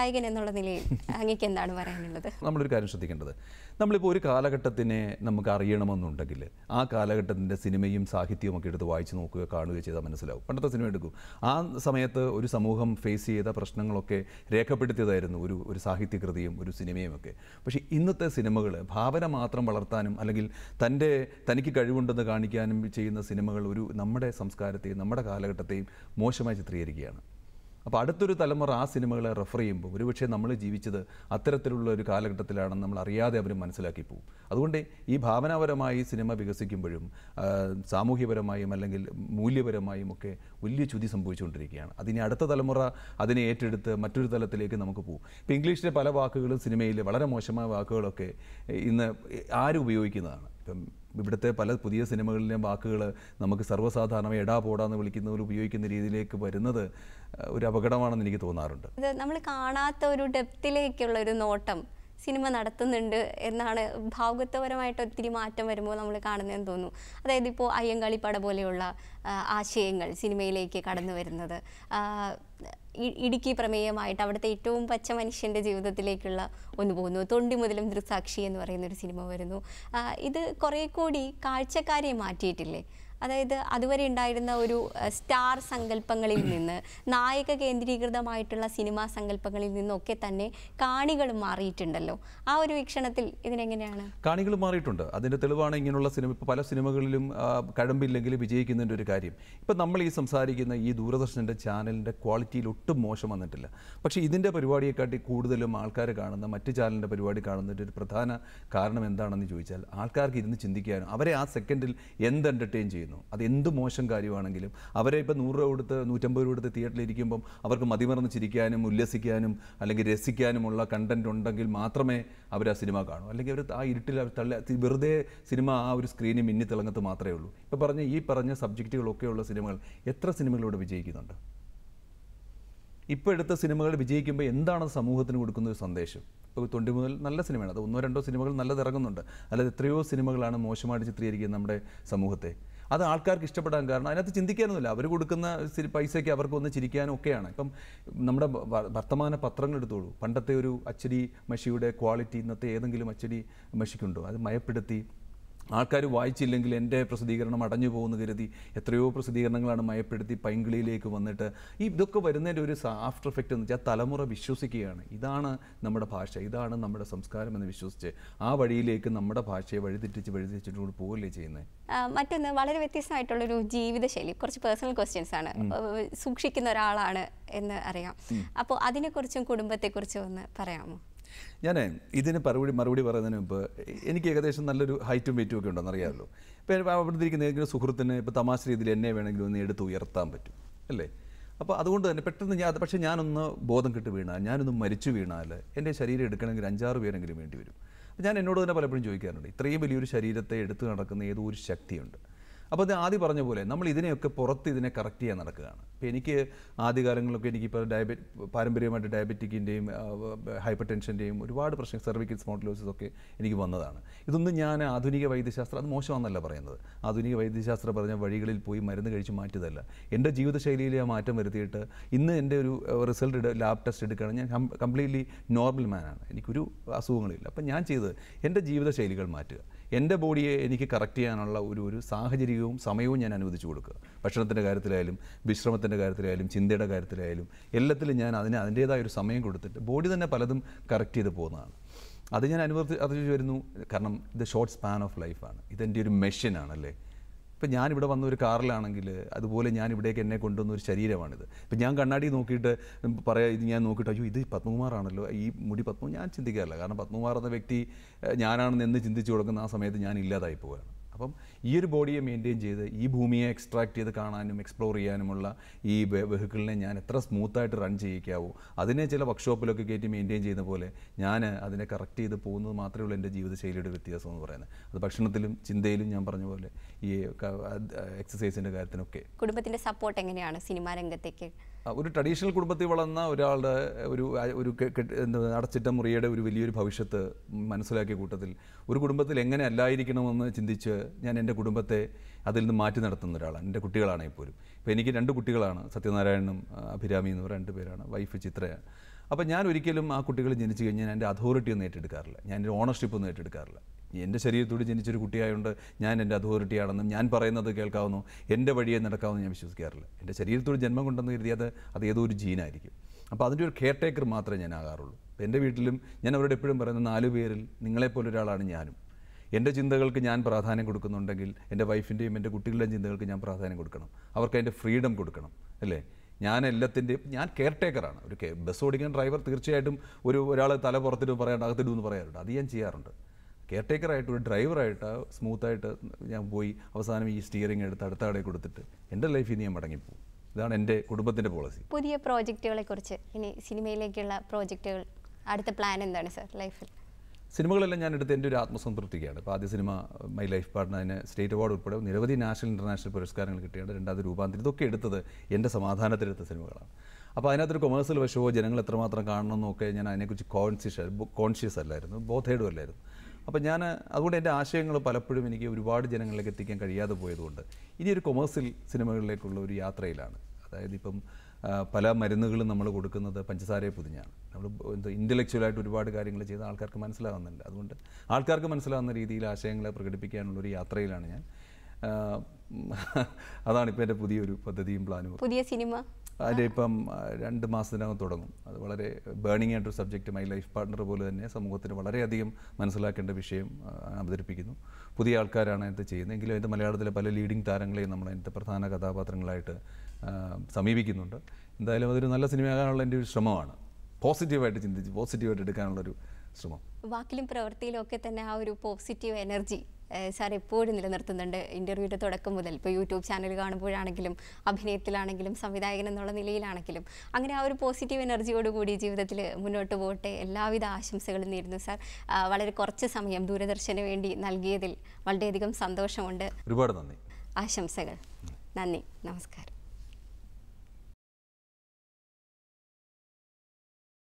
സംവിധായകൻ എന്നുള്ള നിലയിൽ അങ്ങേക്ക് എന്താണ് പറയാനുള്ളത് നമ്മളൊരു കാര്യം ശ്രദ്ധിക്കേണ്ടത് നമ്മളിപ്പോൾ ഒരു കാലഘട്ടത്തിനെ നമുക്ക് അറിയണമെന്നുണ്ടെങ്കിൽ ആ കാലഘട്ടത്തിൻ്റെ സിനിമയും സാഹിത്യവും ഒക്കെ എടുത്ത് വായിച്ച് നോക്കുക കാണുകയോ ചെയ്താൽ മനസ്സിലാവും പണ്ടത്തെ സിനിമ എടുക്കും ആ സമയത്ത് ഒരു സമൂഹം ഫേസ് ചെയ്ത പ്രശ്നങ്ങളൊക്കെ രേഖപ്പെടുത്തിയതായിരുന്നു ഒരു ഒരു സാഹിത്യകൃതിയും ഒരു സിനിമയും ഒക്കെ പക്ഷേ ഇന്നത്തെ സിനിമകൾ ഭാവന മാത്രം വളർത്താനും അല്ലെങ്കിൽ തൻ്റെ തനിക്ക് കഴിവുണ്ടെന്ന് കാണിക്കാനും ചെയ്യുന്ന സിനിമകൾ ഒരു നമ്മുടെ സംസ്കാരത്തെയും നമ്മുടെ കാലഘട്ടത്തെയും മോശമായി ചിത്രീകരിക്കുകയാണ് അപ്പോൾ അടുത്തൊരു തലമുറ ആ സിനിമകളെ റെഫർ ചെയ്യുമ്പോൾ ഒരുപക്ഷെ നമ്മൾ ജീവിച്ചത് അത്തരത്തിലുള്ള ഒരു കാലഘട്ടത്തിലാണെന്ന് നമ്മൾ അറിയാതെ അവർ മനസ്സിലാക്കി പോകും അതുകൊണ്ട് ഈ ഭാവനാപരമായി സിനിമ വികസിക്കുമ്പോഴും ആ, സാമൂഹ്യപരമായും അല്ലെങ്കിൽ മൂല്യപരമായും ഒക്കെ വലിയ ചുതി സംഭവിച്ചുകൊണ്ടിരിക്കുകയാണ് അതിനി അടുത്ത തലമുറ അതിനെ ഏറ്റെടുത്ത് മറ്റൊരു തലത്തിലേക്ക് നമുക്ക് പോകും ഇപ്പോൾ ഇംഗ്ലീഷിലെ പല വാക്കുകളും സിനിമയിൽ വളരെ മോശമായ വാക്കുകളൊക്കെ ഇന്ന് ആരും ഉപയോഗിക്കുന്നതാണ് ഇപ്പം ഇവിടുത്തെ പല പുതിയ സിനിമകളിലെ വാക്കുകൾ നമുക്ക് സർവ്വസാധാരണമായി എടാ പോടാന്ന് വിളിക്കുന്നവർ ഉപയോഗിക്കുന്ന രീതിയിലേക്ക് വരുന്നത് അഹ്, ഒരു അപകടമാണെന്ന് എനിക്ക് തോന്നാറുണ്ട് ഇത് നമ്മൾ കാണാത്ത ഒരു ഡെപ്തിലേക്കുള്ള ഒരു നോട്ടം സിനിമ നടത്തുന്നുണ്ട് എന്നാണ് ഭാവുകത്വപരമായിട്ട് ഒത്തിരി മാറ്റം വരുമ്പോൾ നമ്മൾ കാണുന്നതെന്ന് തോന്നുന്നു അതായത് ഇപ്പോൾ അയ്യങ്കാളിപ്പട പോലെയുള്ള ആ, ആശയങ്ങൾ സിനിമയിലേക്ക് കടന്നു വരുന്നത് ആ, ഇ- ഇടുക്കി പ്രമേയമായിട്ട് അവിടുത്തെ ഏറ്റവും പച്ച മനുഷ്യൻ്റെ ജീവിതത്തിലേക്കുള്ള ഒന്ന് പോകുന്നു തൊണ്ടി മുതലും ദൃസാക്ഷി എന്ന് പറയുന്ന ഒരു സിനിമ വരുന്നു ആ, ഇത് കുറേ കൂടി കാഴ്ചക്കാരെ മാറ്റിയിട്ടില്ലേ അതായത് അതുവരെ ഉണ്ടായിരുന്ന ഒരു അഹ്, സ്റ്റാർ സങ്കല്പങ്ങളിൽ നിന്ന് നായക കേന്ദ്രീകൃതമായിട്ടുള്ള സിനിമാ സങ്കല്പങ്ങളിൽ നിന്നൊക്കെ തന്നെ കാണികൾ മാറിയിട്ടുണ്ടല്ലോ ആ ഒരു വീക്ഷണത്തിൽ ഇതിനെങ്ങനെയാണ് കാണികൾ മാറിയിട്ടുണ്ട് അതിൻ്റെ തെളിവാണ് ഇങ്ങനെയുള്ള സിനിമ ഇപ്പോൾ പല സിനിമകളിലും ആ, കഴമ്പില്ലെങ്കിൽ വിജയിക്കുന്നതിൻ്റെ ഒരു കാര്യം ഇപ്പം നമ്മൾ ഈ സംസാരിക്കുന്ന ഈ ദൂരദർശൻ്റെ ചാനലിൻ്റെ ക്വാളിറ്റിയിൽ ഒട്ടും മോശം വന്നിട്ടില്ല പക്ഷേ ഇതിൻ്റെ പരിപാടിയെക്കാട്ടി കൂടുതലും ആൾക്കാർ കാണുന്ന മറ്റ് ചാനലിൻ്റെ പരിപാടി കാണുന്നതിൻ്റെ ഒരു പ്രധാന കാരണം എന്താണെന്ന് ചോദിച്ചാൽ ആൾക്കാർക്ക് ഇരുന്ന് ചിന്തിക്കാനും അവരെ ആ സെക്കൻഡിൽ എന്ത് എൻ്റർടൈൻ ചെയ്യുന്നു അത് എന്ത് മോശം കാര്യമാണെങ്കിലും അവരെ ഇപ്പോൾ നൂറ് രൂപ കൊടുത്ത് നൂറ്റമ്പത് രൂപ കൊടുത്ത് തിയേറ്ററിൽ ഇരിക്കുമ്പം അവർക്ക് മതിമറന്ന് ചിരിക്കാനും ഉല്ലസിക്കാനും അല്ലെങ്കിൽ രസിക്കാനുമുള്ള കണ്ടന്റ് ഉണ്ടെങ്കിൽ മാത്രമേ അവർ ആ സിനിമ കാണൂ അല്ലെങ്കിൽ അവർ ആ ഇരുട്ടിൽ അവർ തള്ളി തി- വെറുതെ സിനിമ ആ ഒരു സ്ക്രീനിൽ മിന്നി തിളങ്ങത്ത് മാത്രമേ ഉള്ളൂ ഇപ്പോൾ പറഞ്ഞ ഈ പറഞ്ഞ സബ്ജക്റ്റുകളൊക്കെയുള്ള സിനിമകൾ എത്ര സിനിമകളിലൂടെ വിജയിക്കുന്നുണ്ട് ഇപ്പോൾ എടുത്ത സിനിമകൾ വിജയിക്കുമ്പോൾ എന്താണ് സമൂഹത്തിന് കൊടുക്കുന്ന ഒരു സന്ദേശം ഇപ്പോൾ തൊണ്ടി മുതൽ നല്ല സിനിമയാണ് അത് ഒന്നോ രണ്ടോ സിനിമകൾ നല്ലത് ഇറങ്ങുന്നുണ്ട് അല്ലാതെ എത്രയോ സിനിമകളാണ് മോശമായിട്ട് ചിത്രീകരിക്കുന്നത് നമ്മുടെ സമൂഹത്തെ അത് ആൾക്കാർക്ക് ഇഷ്ടപ്പെടാൻ കാരണം അതിനകത്ത് ചിന്തിക്കാനൊന്നുമില്ല അവർ കൊടുക്കുന്ന സി- പൈസയ്ക്ക് അവർക്ക് ഒന്ന് ചിരിക്കാനും ഒക്കെയാണ് ഇപ്പം നമ്മുടെ വ- വർത്തമാന പത്രങ്ങൾ എടുത്തോളൂ പണ്ടത്തെ ഒരു അച്ചടി മഷിയുടെ ക്വാളിറ്റി ഇന്നത്തെ ഏതെങ്കിലും അച്ചടി മഷിക്കുണ്ടോ അത് മയപ്പെടുത്തി ആൾക്കാർ വായിച്ചില്ലെങ്കിൽ എൻ്റെ പ്രസിദ്ധീകരണം അടഞ്ഞു പോകുന്നു കരുതി എത്രയോ പ്രസിദ്ധീകരണങ്ങളാണ് മയപ്പെടുത്തി പൈങ്കിളിയിലേക്ക് വന്നിട്ട് ഈ ഇതൊക്കെ വരുന്നതിൻ്റെ ഒരു ആഫ്റ്റർ എഫക്റ്റ് എന്ന് വെച്ചാൽ തലമുറ വിശ്വസിക്കുകയാണ് ഇതാണ് നമ്മുടെ ഭാഷ ഇതാണ് നമ്മുടെ സംസ്കാരം എന്ന് വിശ്വസിച്ച് ആ വഴിയിലേക്ക് നമ്മുടെ ഭാഷയെ വഴിതെറ്റിച്ച് വഴിതെറ്റിച്ച് കൊണ്ട് പോകല്ലേ ചെയ്യുന്നത് ആ, മറ്റൊന്ന് വളരെ വ്യത്യസ്തമായിട്ടുള്ളൊരു ജീവിതശൈലി കുറച്ച് പേഴ്സണൽ ക്വസ്റ്റ്യൻസ് ആണ് ഏഹ് സൂക്ഷിക്കുന്ന ഒരാളാണ് എന്ന് അറിയാം അപ്പോൾ അതിനെക്കുറിച്ചും കുടുംബത്തെക്കുറിച്ചും ഒന്ന് പറയാമോ ഞാൻ ഇതിന് മറുപടി മറുപടി പറയുന്നതിന് മുമ്പ് എനിക്ക് ഏകദേശം നല്ലൊരു ഹൈറ്റും വെയിറ്റും ഒക്കെ ഉണ്ടെന്ന് അറിയാമല്ലോ ഇപ്പോൾ അവിടെ ഇരിക്കുന്ന ഏതെങ്കിലും സുഹൃത്തിന് ഇപ്പോൾ തമാശ രീതിയിൽ എന്നെ വേണമെങ്കിലും ഒന്ന് എടുത്ത് ഉയർത്താൻ പറ്റും അല്ലേ അപ്പോൾ അതുകൊണ്ട് തന്നെ പെട്ടെന്ന് ഞാൻ പക്ഷേ ഞാനൊന്ന് ബോധം കെട്ട് വീണാൽ ഞാനൊന്ന് മരിച്ചു വീണാൽ എൻ്റെ ശരീരം എടുക്കണമെങ്കിൽ അഞ്ചാറ് പേരെങ്കിലും വേണ്ടി വരും അപ്പോൾ ഞാൻ എന്നോട് തന്നെ പലപ്പോഴും ചോദിക്കാറുണ്ട് ഇത്രയും വലിയൊരു ശരീരത്തെ എടുത്തു നടക്കുന്ന ഏതോ ഒരു ശക്തിയുണ്ട് അപ്പോൾ അത് ആദ്യം പറഞ്ഞ പോലെ നമ്മൾ ഇതിനെയൊക്കെ പുറത്ത് ഇതിനെ കറക്റ്റ് ചെയ്യാൻ നടക്കുകയാണ് ഇപ്പോൾ എനിക്ക് ആദ്യകാലങ്ങളിലൊക്കെ എനിക്കിപ്പോൾ ഡയബറ്റ് പാരമ്പര്യമായിട്ട് ഡയബറ്റിക്കിൻ്റെയും ഹൈപ്പർ ടെൻഷൻ്റെയും ഒരുപാട് പ്രശ്നം സെർവിക്കൽ സ്പോണ്ടിലോസിസ് ഒക്കെ എനിക്ക് വന്നതാണ് ഇതൊന്നും ഞാൻ ആധുനിക വൈദ്യശാസ്ത്രം അത് മോശമാണെന്നല്ല പറയുന്നത് ആധുനിക വൈദ്യശാസ്ത്രം പറഞ്ഞ വഴികളിൽ പോയി മരുന്ന് കഴിച്ച് മാറ്റിയതല്ല എൻ്റെ ജീവിതശൈലിയിൽ ആ മാറ്റം വരുത്തിയിട്ട് ഇന്ന് എൻ്റെ ഒരു റിസൾട്ട് ലാബ് ടെസ്റ്റ് എടുക്കുകയാണ് ഞാൻ കംപ്ലീറ്റ്ലി നോർമൽ മാനാണ് എനിക്കൊരു അസുഖങ്ങളില്ല അപ്പം ഞാൻ ചെയ്തത് എൻ്റെ ജീവിതശൈലികൾ മാറ്റുക എൻ്റെ ബോഡിയെ എനിക്ക് കറക്റ്റ് ചെയ്യാനുള്ള ഒരു ഒരു സാഹചര്യവും സമയവും ഞാൻ അനുവദിച്ചു കൊടുക്കുക ഭക്ഷണത്തിൻ്റെ കാര്യത്തിലായാലും വിശ്രമത്തിൻ്റെ കാര്യത്തിലായാലും ചിന്തയുടെ കാര്യത്തിലായാലും എല്ലാത്തിലും ഞാൻ അതിന് അതിൻ്റേതായ ഒരു സമയം കൊടുത്തിട്ട് ബോഡി തന്നെ പലതും കറക്റ്റ് ചെയ്ത് പോകുന്നതാണ് അത് ഞാൻ അനുവർത്തി അറിയിച്ചു വരുന്നു കാരണം ഇത് ഷോർട്ട് സ്പാൻ ഓഫ് ലൈഫാണ് ഇതെൻ്റെ ഒരു മെഷീനാണല്ലേ ഇപ്പം ഞാനിവിടെ വന്ന ഒരു കാറിലാണെങ്കിൽ അതുപോലെ ഞാൻ ഇവിടേക്ക് എന്നെ കൊണ്ടുവന്ന ഒരു ശരീരമാണിത് ഇപ്പം ഞാൻ കണ്ണാടി നോക്കിയിട്ട് പറയാം ഇത് ഞാൻ നോക്കിയിട്ട് അയ്യോ ഇത് പത്മകുമാറാണല്ലോ ഈ മുടി പത്മ ഞാൻ ചിന്തിക്കാറില്ല കാരണം പത്മകുമാർ എന്ന വ്യക്തി ഏഹ്, ഞാനാണെന്ന് എന്ന് ചിന്തിച്ചു കൊടുക്കുന്ന ആ സമയത്ത് ഞാൻ ഇല്ലാതായി പോവുകയാണ് അപ്പം ഈ ഒരു ബോഡിയെ മെയിൻറ്റെയിൻ ചെയ്ത് ഈ ഭൂമിയെ എക്സ്ട്രാക്ട് ചെയ്ത് കാണാനും എക്സ്പ്ലോർ ചെയ്യാനുമുള്ള ഈ വെഹിക്കിളിനെ ഞാൻ എത്ര സ്മൂത്തായിട്ട് റൺ ചെയ്യിക്കാവോ അതിനെ ചില വർക്ക്ഷോപ്പിലൊക്കെ കയറ്റി മെയിൻറ്റെയിൻ ചെയ്യുന്ന പോലെ ഞാൻ അതിനെ കറക്റ്റ് ചെയ്ത് പോകുന്നത് മാത്രമേ ഉള്ളൂ എൻ്റെ ജീവിതശൈലിയുടെ വ്യത്യാസം എന്ന് പറയുന്നത് അത് ഭക്ഷണത്തിലും ചിന്തയിലും ഞാൻ പറഞ്ഞ പോലെ ഈ എക്സസൈസിൻ്റെ കാര്യത്തിനൊക്കെ കുടുംബത്തിന്റെ സപ്പോർട്ട് എങ്ങനെയാണ് സിനിമാ രംഗത്തേക്ക് ആ, ഒരു ട്രഡീഷണൽ കുടുംബത്തിൽ വളർന്ന ഒരാളുടെ ഒരു ഒരു കെ- കെട്ട്- എന്താ അടച്ചിട്ട മുറിയുടെ ഒരു വലിയൊരു ഭവിഷ്യത്ത് മനസ്സിലാക്കിയ കൂട്ടത്തിൽ ഒരു കുടുംബത്തിൽ എങ്ങനെ അല്ലായിരിക്കണമെന്ന് ചിന്തിച്ച് ഞാൻ എൻ്റെ കുടുംബത്തെ അതിൽ നിന്ന് മാറ്റി നടത്തുന്ന ഒരാളാണ് എൻ്റെ കുട്ടികളാണെങ്കിൽ പോലും ഇപ്പോൾ എനിക്ക് രണ്ട് കുട്ടികളാണ് സത്യനാരായണനും ആ, അഭിരാമി എന്ന് പറയുന്ന രണ്ട് പേരാണ് വൈഫ് ചിത്രയാണ് അപ്പോൾ ഞാൻ ഒരിക്കലും ആ കുട്ടികൾ ജനിച്ചു കഴിഞ്ഞാൽ ഞാൻ എൻ്റെ അതോറിറ്റി ഒന്നും ഏറ്റെടുക്കാറില്ല ഞാൻ എൻ്റെ ഓണർഷിപ്പ് ഒന്നും ഏറ്റെടുക്കാറില്ല എൻ്റെ ശരീരത്തോട് ജനിച്ചൊരു കുട്ടിയായതുകൊണ്ട് ഞാൻ എൻ്റെ അതോറിറ്റി ആണെന്നും ഞാൻ പറയുന്നത് കേൾക്കാവുന്നു എൻ്റെ വഴിയെ നടക്കാമെന്ന് ഞാൻ വിശ്വസിക്കാറില്ല എൻ്റെ ശരീരത്തോട് ജന്മം കൊണ്ടെന്ന് കരുതി അത് അത് ഏതോ ഒരു ജീനായിരിക്കും അപ്പോൾ അതിൻ്റെ ഒരു കെയർ ടേക്കർ മാത്രമേ ഞാൻ ആകാറുള്ളൂ അപ്പോൾ എൻ്റെ വീട്ടിലും ഞാൻ അവരോട് എപ്പോഴും പറയുന്ന നാല് പേരിൽ നിങ്ങളെപ്പോലെ ഒരാളാണ് ഞാനും എൻ്റെ ചിന്തകൾക്ക് ഞാൻ പ്രാധാന്യം കൊടുക്കുന്നുണ്ടെങ്കിൽ എൻ്റെ വൈഫിൻ്റെയും എൻ്റെ കുട്ടികളുടെയും ചിന്തകൾക്ക് ഞാൻ പ്രാധാന്യം കൊടുക്കണം അവർക്ക് അതിൻ്റെ ഫ്രീഡം കൊടുക്കണം അല്ലേ ഞാൻ എല്ലാത്തിൻ്റെയും ഞാൻ കെയർ ടേക്കറാണ് ഒരു കെ- ബസ് ഓടിക്കുന്ന ഡ്രൈവർ തീർച്ചയായിട്ടും ഒരു ഒരാൾ തല പുറത്തിട്ട് പറയാണ്ട് അകത്തിടുമെന്ന് പറയാറുണ്ട് അത് ഞാൻ ചെയ്യാറുണ്ട് കെയർ ടേക്കറായിട്ട് ഒരു ഡ്രൈവറായിട്ട് സ്മൂത്തായിട്ട് ഞാൻ പോയി അവസാനം ഈ സ്റ്റിയറിംഗ് എടുത്ത് അടുത്ത കടയിൽ കൊടുത്തിട്ട് എൻ്റെ ലൈഫിൽ നിന്ന് ഞാൻ മടങ്ങിപ്പോകും ഇതാണ് എൻ്റെ കുടുംബത്തിൻ്റെ പോളിസി പുതിയ പ്രോജക്റ്റുകളെ കുറിച്ച് ഇനി സിനിമയിലേക്കുള്ള പ്രോജക്റ്റുകൾ അടുത്ത പ്ലാൻ എന്താണ് സർ ലൈഫിൽ സിനിമകളെല്ലാം ഞാൻ എടുത്ത് എൻ്റെ ഒരു ആത്മസംതൃപ്തിക്കാണ് ഇപ്പോൾ ആദ്യ സിനിമ മൈ ലൈഫ് പാർട്ട്ണർ അതിന് സ്റ്റേറ്റ് അവാർഡ് ഉൾപ്പെടെ നിരവധി നാഷണൽ ഇൻ്റർനാഷണൽ പുരസ്കാരങ്ങൾ കിട്ടിയാണ് രണ്ടാമത് രൂപാന്തരം ഇതൊക്കെ എടുത്തത് എൻ്റെ സമാധാനത്തിലെടുത്ത സിനിമകളാണ് അപ്പോൾ അതിനകത്തൊരു കൊമേഴ്സ്യൽ വശമോ ജനങ്ങൾ എത്രമാത്രം കാണണമെന്നൊക്കെ ഞാൻ അതിനെക്കുറിച്ച് കോൺഷ്യസ് കോൺഷ്യസ് അല്ലായിരുന്നു ബോധേഡും അല്ലായിരുന്നു അപ്പോൾ ഞാൻ അതുകൊണ്ട് എൻ്റെ ആശയങ്ങൾ പലപ്പോഴും എനിക്ക് ഒരുപാട് ജനങ്ങളിലേക്ക് എത്തിക്കാൻ കഴിയാതെ പോയതുകൊണ്ട് ഇനി ഒരു കൊമേഴ്സ്യൽ സിനിമകളിലേക്കുള്ള ഒരു യാത്രയിലാണ് അതായത് ഇപ്പം ആ, പല മരുന്നുകളും നമ്മൾ കൊടുക്കുന്നത് പഞ്ചസാരയെ പൊതിഞ്ഞാണ് നമ്മൾ എന്താ ഇൻ്റലക്ച്വലായിട്ട് ഒരുപാട് കാര്യങ്ങൾ ചെയ്ത് ആൾക്കാർക്ക് മനസ്സിലാവുന്നുണ്ട് അതുകൊണ്ട് ആൾക്കാർക്ക് മനസ്സിലാവുന്ന രീതിയിൽ ആശയങ്ങളെ പ്രകടിപ്പിക്കാനുള്ള ഒരു യാത്രയിലാണ് ഞാൻ ആ, അതാണ് ഇപ്പോൾ എൻ്റെ പുതിയൊരു പദ്ധതിയും പ്ലാനും പുതിയ സിനിമ അതിൻ്റെ ഇപ്പം ആ, രണ്ട് മാസത്തിനകം തുടങ്ങും അത് വളരെ ബേണിംഗ് ആയിട്ടൊരു സബ്ജക്റ്റ് മൈ ലൈഫ് പാർട്ട്ണർ പോലെ തന്നെ സമൂഹത്തിന് വളരെയധികം മനസ്സിലാക്കേണ്ട വിഷയം ആ, അവതരിപ്പിക്കുന്നു പുതിയ ആൾക്കാരാണ് ഇത് ചെയ്യുന്നത് എങ്കിലും അതിൻ്റെ മലയാളത്തിലെ പല ലീഡിംഗ് താരങ്ങളെയും നമ്മൾ അതിൻ്റെ പ്രധാന കഥാപാത്രങ്ങളായിട്ട് ആ, സമീപിക്കുന്നുണ്ട് എന്തായാലും അതൊരു നല്ല സിനിമയാകാനുള്ള എൻ്റെ ഒരു ശ്രമമാണ് പോസിറ്റീവായിട്ട് ചിന്തിച്ച് പോസിറ്റീവായിട്ട് എടുക്കാനുള്ളൊരു ശ്രമം വാക്കിലും പ്രവൃത്തിയിലും ഒക്കെ തന്നെ ആ ഒരു പോസിറ്റീവ് എനർജി സാർ എപ്പോഴും നിലനിർത്തുന്നുണ്ട് ഇൻ്റർവ്യൂയുടെ തുടക്കം മുതൽ ഇപ്പോൾ യൂട്യൂബ് ചാനൽ കാണുമ്പോഴാണെങ്കിലും അഭിനയത്തിലാണെങ്കിലും സംവിധായകൻ എന്നുള്ള നിലയിലാണെങ്കിലും അങ്ങനെ ആ ഒരു പോസിറ്റീവ് എനർജിയോടുകൂടി ജീവിതത്തിൽ മുന്നോട്ട് പോകട്ടെ എല്ലാവിധ ആശംസകളും നേരുന്നു സാർ ആ, വളരെ കുറച്ച് സമയം ദൂരദർശന് വേണ്ടി നൽകിയതിൽ വളരെയധികം സന്തോഷമുണ്ട് ഒരുപാട് നന്ദി ആശംസകൾ നന്ദി നമസ്കാരം